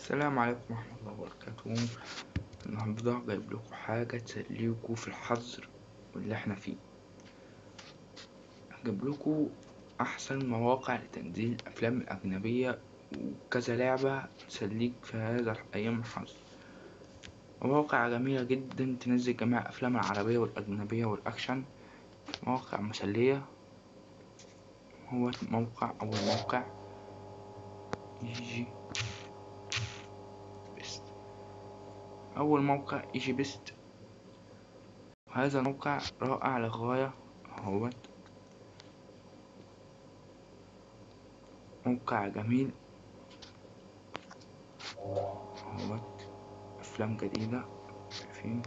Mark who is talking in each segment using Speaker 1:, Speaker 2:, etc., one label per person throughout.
Speaker 1: السلام عليكم ورحمة الله وبركاته النهاردة جايب لكم حاجة تسليكوا في الحظر اللي احنا فيه هجيب لكم أحسن مواقع لتنزيل الأفلام الأجنبية وكذا لعبة تسليك في هذا أيام الحظر مواقع جميلة جدا تنزل جميع الأفلام العربية والأجنبية والأكشن مواقع مسلية هو موقع أول موقع يجي بيست أول موقع يجي بيست هذا الموقع رائع للغاية اهوت موقع جميل اهوت أفلام جديدة شايفين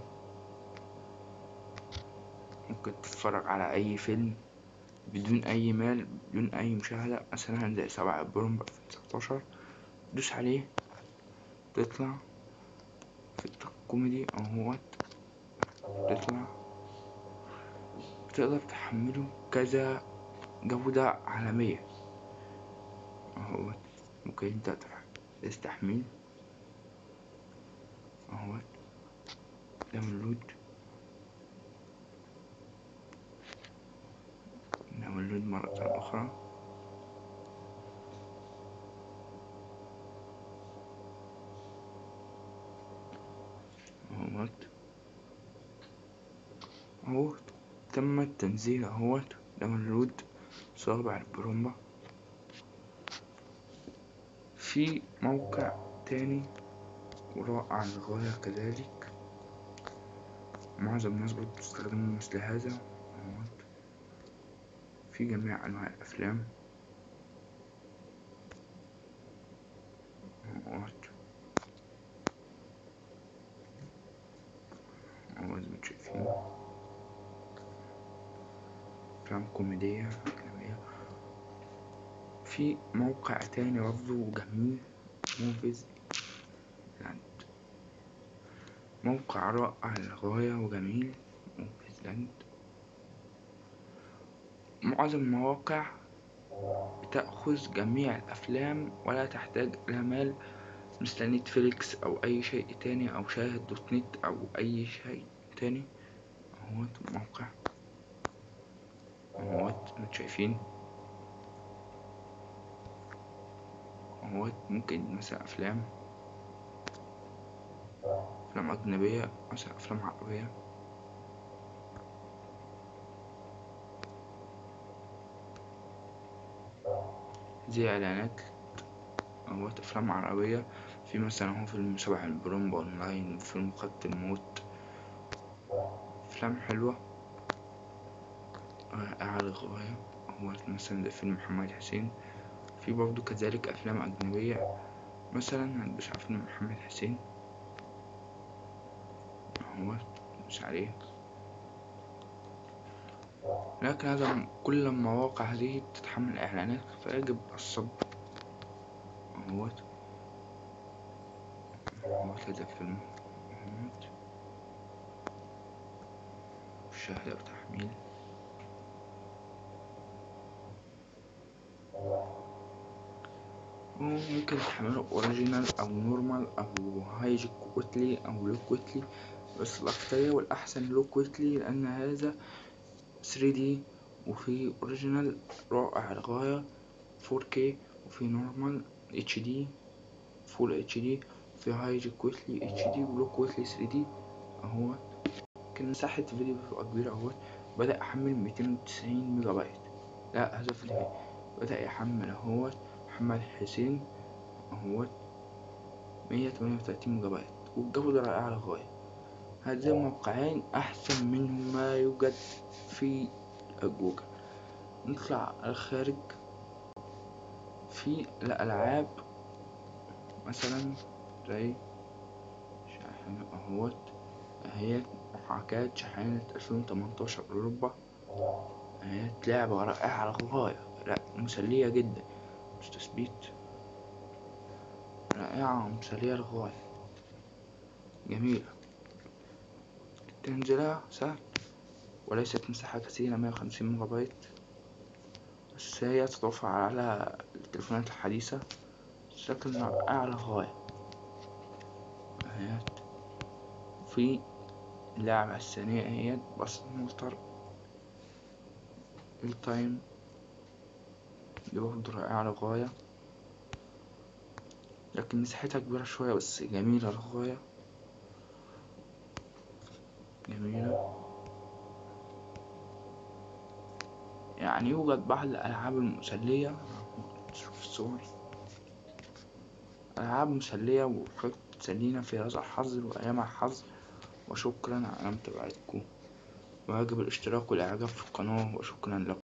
Speaker 1: ممكن تتفرج على أي فيلم بدون أي مال بدون أي مشاهدة مثلا زي سبعة برومبا في تسعتاشر دوس عليه تطلع في الكوميدي اهوت تطلع بتقدر تحمله كذا جودة عالمية اهوت ممكن انت تستحمل اهوت داونلود داونلود مرة أخرى اهوت اهو تم التنزيل اهوت داونلود صابع البرومبا في موقع تاني ورائع للغاية كذلك معظم الناس بتستخدمه مثل هذا اهوت في جميع أنواع الأفلام اهوت اهوت زي ما شايفين أفلام كوميدية أجنبية في موقع تاني برضه جميل موفيز لاند موقع رائع للغاية وجميل موفيز لاند معظم المواقع بتأخذ جميع الأفلام ولا تحتاج إلى مال مثل نتفليكس أو أي شيء تاني أو شاهد دوت نت أو أي شيء تاني اهوت موقع اهوت انتوا شايفين اهوت ممكن مثلا أفلام أفلام أجنبية مثلا أفلام عربية زي إعلانات اهوت أفلام عربية في مثلا هو فيلم سبع البرومبا أونلاين وفيلم خط الموت أفلام حلوة رائعة للغاية هو مثلا زي فيلم محمد حسين في برضه كذلك أفلام أجنبية مثلا هتدوس على فيلم محمد حسين هو تدوس عليه لكن هذا كل المواقع هذه تتحمل إعلانات فيجب الصبر اهوت اهوت هذا الفيلم اهوت مشاهدة وتحميل ممكن تحمله اوريجينال او نورمال او هاي كويكلي او لو كويكلي بس الاكترية والاحسن لو كويكلي لان هذا 3D وفي اوريجينال رائع للغاية 4K وفي نورمال HD فول اتش دي في هاي كويكلي اتش دي ولو كويكلي 3D اهو كان مساحة الفيديو بتبقى كبيرة اهوت بدأ أحمل ميتين وتسعين ميجا بايت لا هذا في الفيديو بدأ يحمل اهوت محمد حسين اهوت مية تمانية وتلاتين ميجا بايت والجودة رائعة للغاية هذين الموقعين أحسن من ما يوجد في جوجل نطلع على الخارج في الألعاب مثلا زي شاحنة اهوت اهيت محاكاة شحنة ألفين وتمنتاشر أوروبا اهيت لعبة رائعة للغاية لا مسلية جدا مش تثبيت رائعة ومسلية للغاية جميلة تنزلها سهل وليست مساحة كثيرة مية وخمسين ميجا بايت بس هي تتوفر على التليفونات الحديثة شكل رائع للغاية اهيت في اللعبة الثانية اهيت بس مولتر التايم دي برضه رائعة للغاية لكن مساحتها كبيرة شوية بس جميلة للغاية جميلة يعني يوجد بعض الألعاب المسلية تشوف الصور ألعاب مسلية وحاجات تسلينا في هذا الحظ وأيام الحظ وشكرا على متابعتكم ويجب الاشتراك والإعجاب في القناة وشكرا لكم